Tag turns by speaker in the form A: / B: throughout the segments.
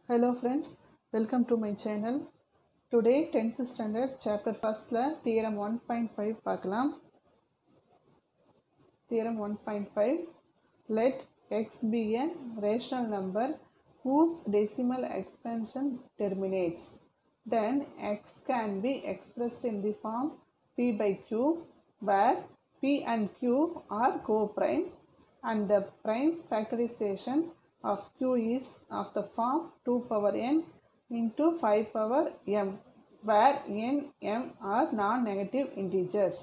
A: Hello friends, welcome to my channel. Today 10th standard chapter 1stல theorem 1.5 பார்க்கலாம். Theorem 1.5 Let x be a rational number whose decimal expansion terminates. Then x can be expressed in the form p by q where p and q are co-prime and the prime factorization of q is of the form 2 power n into 5 power m where n m are non-negative integers.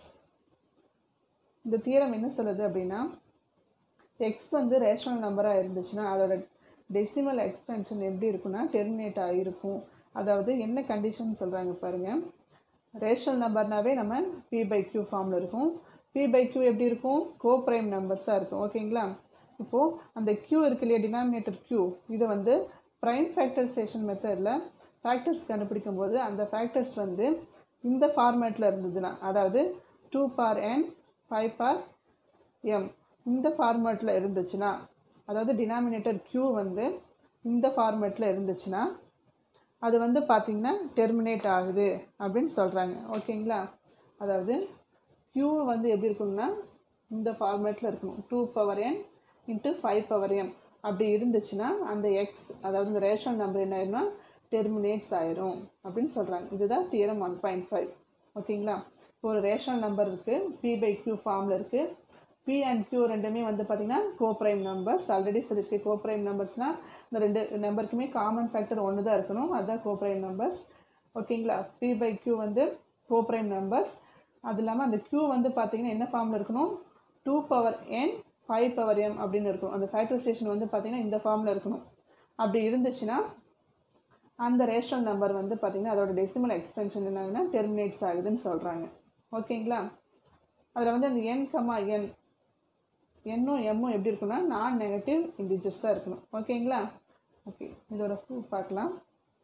A: இந்த theorem என்ன சொல்லுது அப்படின்னா X வந்து rational நம்பராக இருந்துச்சுன்னா அதோட decimal எக்ஸ்பென்ஷன் எப்படி இருக்குன்னா டெர்மினேட் ஆகிருக்கும் அதாவது என்ன கண்டிஷன் சொல்கிறாங்க பாருங்கள் ரேஷனல் நம்பர்னாவே நம்ம பி பை கியூ ஃபார்மில் இருக்கும் பி பை கியூ எப்படி இருக்கும் கோ ப்ரைம் நம்பர்ஸாக இருக்கும் ஓகேங்களா இப்போது அந்த கியூ இருக்கு இல்லையா டினாமினேட்டர் கியூ இதை வந்து ப்ரைம் ஃபேக்டரைசேஷன் மெத்தடில் ஃபேக்டர்ஸ் கண்டுபிடிக்கும் போது அந்த ஃபேக்டர்ஸ் வந்து இந்த ஃபார்மேட்டில் இருந்ததுன்னா அதாவது two power n five power m இந்த ஃபார்மேட்டில் இருந்துச்சுன்னா அதாவது டினாமினேட்டர் க்யூ வந்து இந்த ஃபார்மேட்டில் இருந்துச்சுன்னா அது வந்து பார்த்திங்கன்னா டெர்மினேட் ஆகுது அப்படின்னு சொல்கிறாங்க ஓகேங்களா அதாவது க்யூ வந்து எப்படி இருக்கணும்னா இந்த ஃபார்மேட்டில் இருக்கணும் two power n into five power m அப்படி இருந்துச்சுன்னா அந்த எக்ஸ் அதாவது இந்த ரேஷன் நம்பர் என்ன ஆயிரும்னா டெர்மினேட்ஸ் ஆயிரும் அப்படின்னு சொல்கிறாங்க இதுதான் தியரம் ஒன் பாயிண்ட் ஃபைவ் ஓகேங்களா இப்போ ஒரு ரேஷனல் நம்பர் இருக்குது பி பை க்யூ ஃபார்மில் இருக்குது பி அண்ட் க்யூ ரெண்டுமே வந்து பார்த்திங்கன்னா கோப்ரைம் நம்பர்ஸ் ஆல்ரெடி சொல்லியிருக்கு கோப்ரைம் நம்பர்ஸ்னால் இந்த ரெண்டு நம்பருக்குமே காமன் ஃபேக்டர் ஒன்று தான் இருக்கணும் அதுதான் கோப்ரைம் நம்பர்ஸ் ஓகேங்களா பி பை க்யூ வந்து கோப்ரைம் நம்பர்ஸ் அது இல்லாமல் அந்த க்யூ வந்து பார்த்திங்கன்னா என்ன ஃபார்மில் இருக்கணும் two power n five power m அப்படின்னு இருக்கும் அந்த ஃபேக்டரைசேஷன் வந்து பார்த்திங்கன்னா இந்த ஃபார்மில் இருக்கணும் அப்படி இருந்துச்சுன்னா அந்த ரேஷனல் நம்பர் வந்து பார்த்திங்கன்னா அதோட டெசிமல் எக்ஸ்பென்ஷன் என்னதுன்னா டெர்மினேட்ஸ் ஆகுதுன்னு சொல்கிறாங்க ஓகேங்களா அதில் வந்து அந்த என் கமா என் என்னும் எம்மும் எப்படி இருக்குன்னா நான் நெகட்டிவ் இன்டிஜர்ஸாக இருக்கணும் ஓகேங்களா ஓகே இதோட ப்ரூஃப் பார்க்கலாம்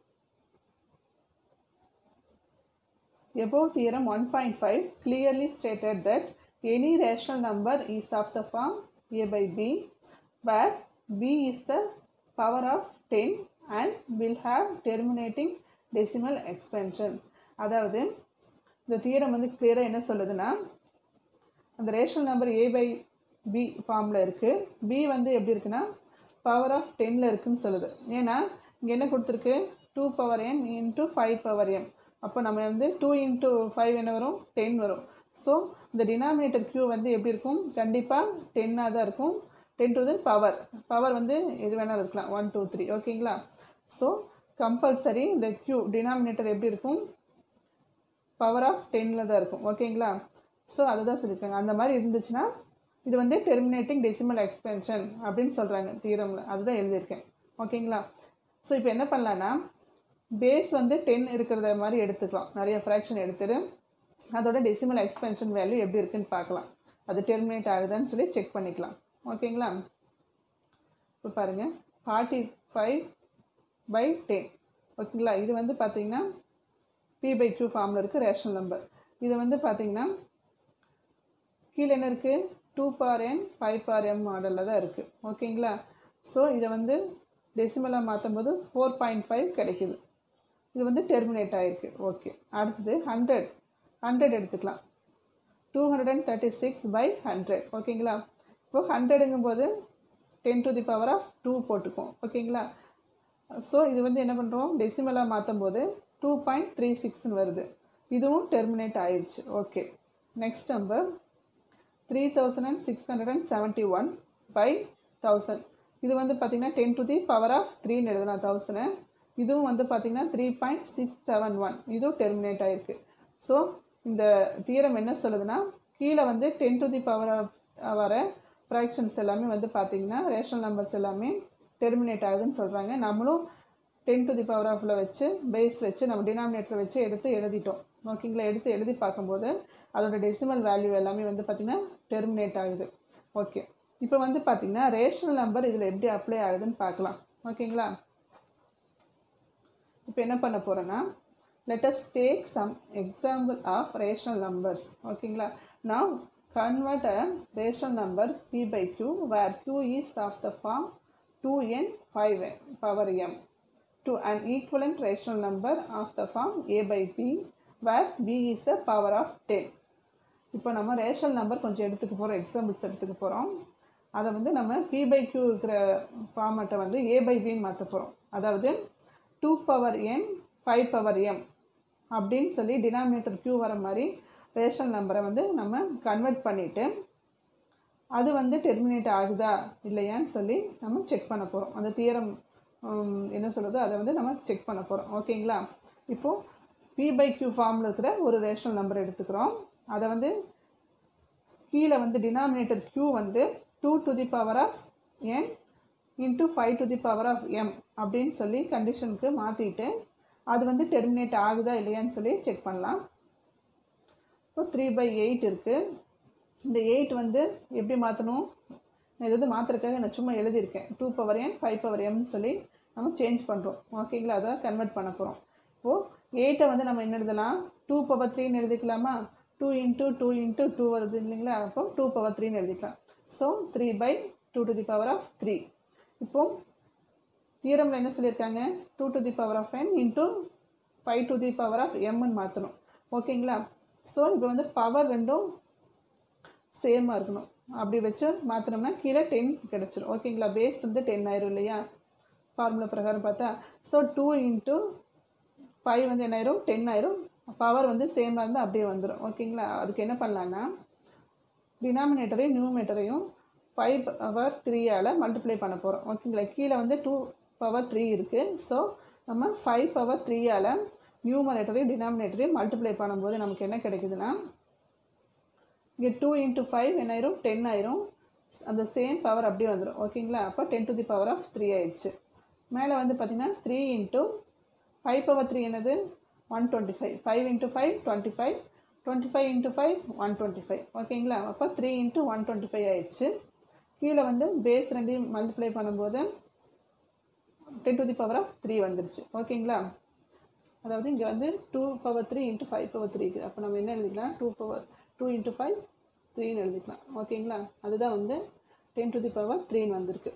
A: Above theorem 1.5 clearly stated that any rational number is of the form a by b where b is the power of 10 and will have terminating decimal expansion அதாவது இந்த தியரம் வந்து கிளியராக என்ன சொல்லுதுன்னா அந்த rational number a by b ஃபார்மில் இருக்குது B வந்து எப்படி இருக்குன்னா பவர் ஆஃப் டென்னில் இருக்குதுன்னு சொல்லுது ஏன்னா இங்கே என்ன கொடுத்துருக்கு two power n into five power m அப்போ நம்ம வந்து டூ இன்ட்டு ஃபைவ் என்ன வரும் டென் வரும் ஸோ இந்த டினாமினேட்டர் க்யூ வந்து எப்படி இருக்கும் கண்டிப்பாக டென்னாக தான் இருக்கும் ten to the power power வந்து எது வேணாலும் இருக்கலாம் ஒன் டூ த்ரீ ஓகேங்களா ஸோ கம்பல்சரி இந்த க்யூ டினாமினேட்டர் எப்படி இருக்கும் பவர் ஆஃப் டென்னில் தான் இருக்கும் ஓகேங்களா ஸோ அதை தான் சொல்லியிருக்காங்க அந்த மாதிரி இருந்துச்சுன்னா இது வந்து டெர்மினேட்டிங் டெசிமல் எக்ஸ்பென்ஷன் அப்படின்னு சொல்கிறாங்க தீரமில் அதுதான் எழுதியிருக்கேன் ஓகேங்களா ஸோ இப்போ என்ன பண்ணலான்னா பேஸ் வந்து டென் இருக்கிறத மாதிரி எடுத்துக்கலாம் நிறைய ஃப்ராக்ஷன் எடுத்துட்டு அதோட டெசிமல் எக்ஸ்பென்ஷன் வேல்யூ எப்படி இருக்குன்னு பார்க்கலாம் அது டெர்மினேட் ஆகுதான்னு சொல்லி செக் பண்ணிக்கலாம் ஓகேங்களா இப்போ பாருங்கள் ஃபார்ட்டி ஃபைவ் பை டென் ஓகேங்களா இது வந்து பார்த்திங்கன்னா பி பை க்யூ ஃபார்மில் இருக்குது ரேஷனல் நம்பர் இது வந்து பார்த்திங்கன்னா கீழே என்ன இருக்குது two power n five power m மாடலில் தான் இருக்குது ஓகேங்களா ஸோ இதை வந்து டெசிமலாக மாற்றும் போது ஃபோர் பாயிண்ட் ஃபைவ் கிடைக்குது இது வந்து டெர்மினேட் ஆகிருக்கு ஓகே அடுத்தது ஹண்ட்ரட் ஹண்ட்ரட் எடுத்துக்கலாம் two hundred and thirty six by hundred ஓகேங்களா இப்போ ஹண்ட்ரடுங்கும் போது ten to the power of two போட்டுக்குவோம் ஓகேங்களா ஸோ இது வந்து என்ன பண்ணுறோம் டெசிமலாக மாற்றும் போது டூ பாயிண்ட் த்ரீ சிக்ஸ்னு வருது இதுவும் டெர்மினேட் ஆயிடுச்சு okay next number three thousand and six hundred and seventy one by thousand இது வந்து பார்த்திங்கன்னா ten to the power of த்ரீன்னு எழுதலாம் தௌசண்ட் இதுவும் வந்து பார்த்திங்கன்னா three point six seven one இதுவும் டெர்மினேட் ஆகிருக்கு ஸோ இந்த தீரம் என்ன சொல்லுதுன்னா கீழே வந்து ten to the power of வர ஃப்ராக்ஷன்ஸ் எல்லாமே வந்து பார்த்திங்கன்னா ரேஷனல் நம்பர்ஸ் எல்லாமே டெர்மினேட் ஆகுதுன்னு சொல்கிறாங்க நம்மளும் டென் டு தி பவர் ஆஃபில் வச்சு பேஸ் வச்சு நம்ம டினாமினேட்டர் வச்சு எடுத்து எழுதிட்டோம் ஓகேங்களா எடுத்து எழுதி பார்க்கும்போது அதோட டெசிமல் வேல்யூ எல்லாமே வந்து பார்த்திங்கன்னா டெர்மினேட் ஆகுது ஓகே இப்போ வந்து பார்த்திங்கன்னா ரேஷனல் நம்பர் இதில் எப்படி அப்ளை ஆகுதுன்னு பார்க்கலாம் ஓகேங்களா இப்போ என்ன பண்ண போகிறேன்னா let's take some example of rational numbers ஓகேங்களா நான் convert a rational number p by q where q is of the form two n five power m to an equivalent rational number of the form a by b where b is the power of 10 இப்போ நம்ம rational number கொஞ்சம் எடுத்துக்க போகிறோம் examples எடுத்துக்க போகிறோம் அதை வந்து நம்ம பி பை கியூ இருக்கிற ஃபார்மேட்டை வந்து ஏ பை பின்னு மாற்ற போகிறோம் அதாவது two power n five power m அப்படின்னு சொல்லி டினாமினேட்டர் கியூ வர மாதிரி ரேஷனல் நம்பரை வந்து நம்ம கன்வெர்ட் பண்ணிவிட்டு அது வந்து டெர்மினேட் ஆகுதா இல்லையான்னு சொல்லி நம்ம செக் பண்ண போகிறோம் அந்த தியரம் என்ன சொல்கிறதோ அதை வந்து நம்ம செக் பண்ண போகிறோம் ஓகேங்களா இப்போது பி பை கியூ ஃபார்மில் இருக்கிற ஒரு ரேஷனல் நம்பர் எடுத்துக்கிறோம் அதை வந்து கீழே வந்து டினாமினேட்டர் q வந்து two to the power of n into five to the power of m அப்படின்னு சொல்லி கண்டிஷனுக்கு மாற்றிட்டு அது வந்து டெர்மினேட் ஆகுதா இல்லையான்னு சொல்லி செக் பண்ணலாம் இப்போ த்ரீ பை எயிட் இருக்குது இந்த எயிட் வந்து எப்படி மாற்றணும் நான் இது வந்து மாற்றுறதுக்காக நான் சும்மா எழுதியிருக்கேன் two power n five power எம்னு சொல்லி நம்ம சேஞ்ச் பண்ணுறோம் ஓகேங்களா அதை கன்வெர்ட் பண்ண போகிறோம் இப்போது எயிட்டை வந்து நம்ம என்ன எழுதலாம் டூ பவர் த்ரீன்னு எழுதிக்கலாமா two into two into two வருது இல்லைங்களா அப்போ டூ பவர் த்ரீன்னு எழுதிக்கலாம் so three by two to the power of three இப்போது தியரமில் என்ன சொல்லியிருக்காங்க two to the power of n into five to the power of எம்னு மாற்றணும் ஓகேங்களா ஸோ இப்போ வந்து பவர் ரெண்டும் சேமாக இருக்கணும் அப்படி வச்சு மாற்றினோம்னா கீழே டென் கிடச்சிரும் ஓகேங்களா பேஸ் வந்து டென் ஆயிரும் இல்லையா ஃபார்முலா பிரகாரம் பார்த்தா ஸோ டூ இன்ட்டு ஃபைவ் வந்து என்ன ஆயிரும் டென் ஆயிரும் பவர் வந்து சேமாக இருந்தால் அப்படியே வந்துடும் ஓகேங்களா அதுக்கு என்ன பண்ணலான்னா டினாமினேட்டரையும் நியூமேட்டரையும் ஃபைவ் பவர் த்ரீயால் மல்டிப்ளை பண்ண போகிறோம் ஓகேங்களா கீழே வந்து டூ பவர் த்ரீ இருக்குது ஸோ நம்ம ஃபைவ் பவர் த்ரீயால் நியூமரேட்டரையும் டினாமினேட்டரையும் மல்டிப்ளை பண்ணும்போது நமக்கு என்ன கிடைக்குதுன்னா இங்கே டூ இன்ட்டு ஃபைவ் என்ன ஆயிரும் டென் ஆயிரும் அந்த சேம் பவர் அப்படியே வந்துடும் ஓகேங்களா அப்போ ten to the power of three ஆயிடுச்சு மேலே வந்து பார்த்திங்கன்னா three into five power three என்னது one twenty five five into five twenty five twenty five into five one twenty five ஓகேங்களா அப்போ three into one twenty five ஆயிடுச்சு கீழே வந்து பேஸ் ரெண்டையும் மல்டிப்ளை பண்ணும்போது ten to the power of three வந்துருச்சு ஓகேங்களா அதாவது இங்கே வந்து two power three into five power three இருக்குது அப்போ நம்ம என்ன எழுதிக்கலாம் two power two into five த்ரீன்னு எழுதிக்கலாம் ஓகேங்களா அதுதான் வந்து டென் டு தி பவர் த்ரீன்னு வந்திருக்கு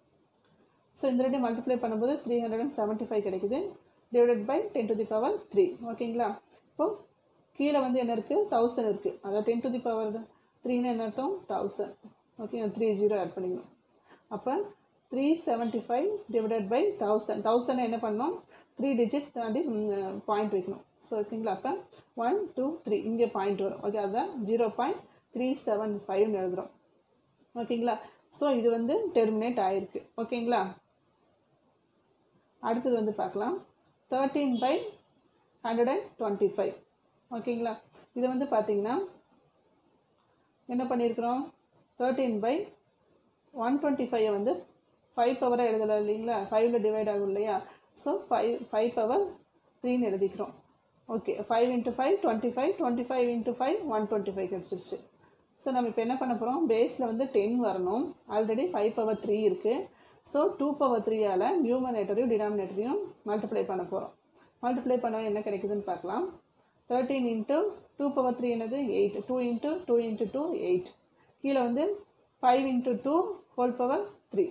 A: ஸோ இந்த ரெண்டையும் மல்டிப்ளை பண்ணும்போது three hundred and seventy five கிடைக்குது divided by ten to the power three ஓகேங்களா இப்போது கீழே வந்து என்ன இருக்குது தௌசண்ட் இருக்குது அதாவது டென் டு தி பவர் த்ரீன்னு என்ன அர்த்தம் thousand okay three zero add பண்ணிக்கணும் அப்போ three seventy five divided by thousand thousand என்ன பண்ணோம் த்ரீ டிஜிட் தாண்டி பாயிண்ட் வைக்கணும் ஸோ ஓகேங்களா அப்போ ஒன் டூ த்ரீ இங்கே பாயிண்ட் வரும் ஓகே அதுதான் ஜீரோ பாயிண்ட் த்ரீ செவன் ஃபைவ்னு எழுதுகிறோம் ஓகேங்களா ஸோ இது வந்து டெர்மினேட் ஆகிருக்கு ஓகேங்களா அடுத்தது வந்து பார்க்கலாம் thirteen by hundred and twenty five ஓகேங்களா இது வந்து பார்த்திங்கன்னா என்ன பண்ணியிருக்கிறோம் தேர்ட்டீன் பை ஒன் டுவெண்ட்டி ஃபைவை வந்து ஃபைவ் பவராக எழுதலை இல்லைங்களா ஃபைவ்ல டிவைட் ஆகும் இல்லையா ஸோ ஃபைவ் ஃபைவ் பவர் த்ரீன்னு எழுதிக்கிறோம் okay five into five twenty five twenty five into five one twenty five கிடச்சிருச்சு ஸோ நம்ம இப்போ என்ன பண்ண போகிறோம் பேஸில் வந்து டென் வரணும் ஆல்ரெடி ஃபைவ் பவர் த்ரீ இருக்குது ஸோ டூ பவர் த்ரீயால் நியூமரேட்டரையும் டினாமினேட்டரையும் மல்டிப்ளை பண்ண போகிறோம் மல்டிப்ளை பண்ண என்ன கிடைக்குதுன்னு பார்க்கலாம் thirteen into two power three என்னது eight two into two into two eight கீழே வந்து five into two whole power three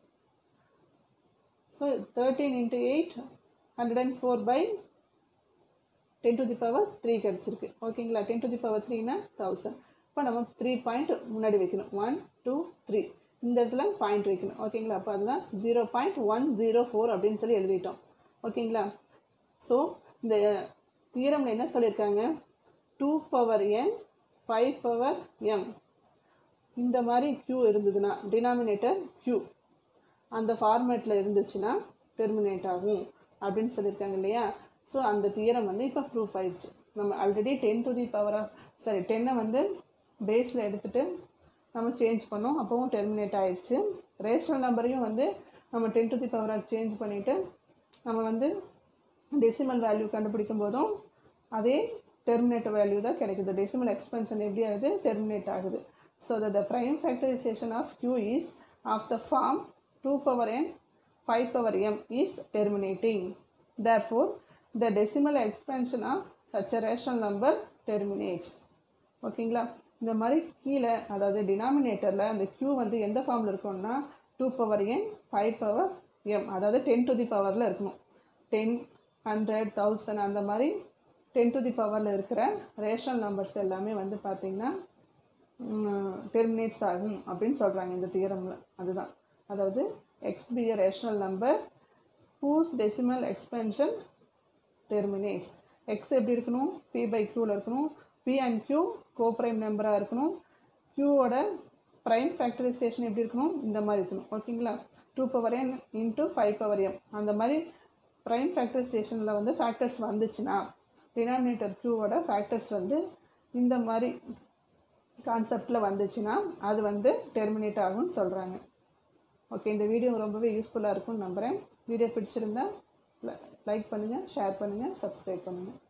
A: so thirteen into eight hundred and four by ten to the power three கிடச்சிருக்கு ஓகேங்களா ten to the power த்ரீனா thousand இப்போ நம்ம three point முன்னாடி வைக்கணும் one two three இந்த இடத்துல பாயிண்ட் வைக்கணும் ஓகேங்களா அப்போ அதுதான் zero point one zero four அப்படின்னு சொல்லி எழுதிட்டோம் ஓகேங்களா ஸோ இந்த தீரமில் என்ன சொல்லியிருக்காங்க two power n five power m இந்த மாதிரி க்யூ இருந்ததுன்னா டினாமினேட்டர் க்யூ அந்த ஃபார்மேட்டில் இருந்துச்சுன்னா டெர்மினேட் ஆகும் அப்படின்னு சொல்லியிருக்காங்க இல்லையா ஸோ அந்த தியரம் வந்து இப்போ ப்ரூஃப் ஆயிடுச்சு நம்ம already ten to the power of sorry டென்னை வந்து பேஸில் எடுத்துகிட்டு நம்ம சேஞ்ச் பண்ணோம் அப்போவும் டெர்மினேட் ஆயிடுச்சு ரேஷனல் நம்பரையும் வந்து நம்ம ten to the power of change பண்ணிவிட்டு நம்ம வந்து டெசிமல் வேல்யூ கண்டுபிடிக்கும் போதும் அதே டெர்மினேட் வேல்யூ தான் கிடைக்குது டெசிமல் எக்ஸ்பென்ஷன் எப்படி ஆகுது டெர்மினேட் ஆகுது so that the prime factorization of q is of the form 2 power n 5 power m is terminating. Therefore, the decimal expansion of such a rational number terminates. ஓகேங்களா இந்த மாதிரி கீழே அதாவது டினாமினேட்டரில் அந்த q வந்து எந்த ஃபார்மில் இருக்கும்னா two power n five power m அதாவது டென் டு தி பவரில் இருக்கணும் டென் ஹண்ட்ரட் தௌசண்ட் அந்த மாதிரி டென் டு தி பவரில் இருக்கிற ரேஷனல் நம்பர்ஸ் எல்லாமே வந்து பார்த்திங்கன்னா டெர்மினேட்ஸ் ஆகும் அப்படின்னு சொல்கிறாங்க இந்த தியரமில் அதுதான் அதாவது x be rational number whose decimal expansion terminates x எப்படி இருக்கணும் பி பை க்யூவில் இருக்கணும் பி அண்ட் க்யூ கோப்ரைம் நம்பராக இருக்கணும் க்யூவோட ப்ரைம் ஃபேக்டரைசேஷன் எப்படி இருக்கணும் இந்த மாதிரி இருக்கணும் ஓகேங்களா two power n into five power m அந்த மாதிரி ப்ரைம் ஃபேக்டரைசேஷனில் வந்து ஃபேக்டர்ஸ் வந்துச்சுன்னா டினாமினேட்டர் க்யூவோட ஃபேக்டர்ஸ் வந்து இந்த மாதிரி கான்செப்டில் வந்துச்சுன்னா அது வந்து டெர்மினேட் ஆகும்னு சொல்கிறாங்க ஓகே இந்த வீடியோ ரொம்பவே யூஸ்ஃபுல்லாக இருக்கும்னு நம்புகிறேன் வீடியோ பிடிச்சிருந்தா லைக் பண்ணுங்கள் ஷேர் பண்ணுங்கள் சப்ஸ்கிரைப் பண்ணுங்கள்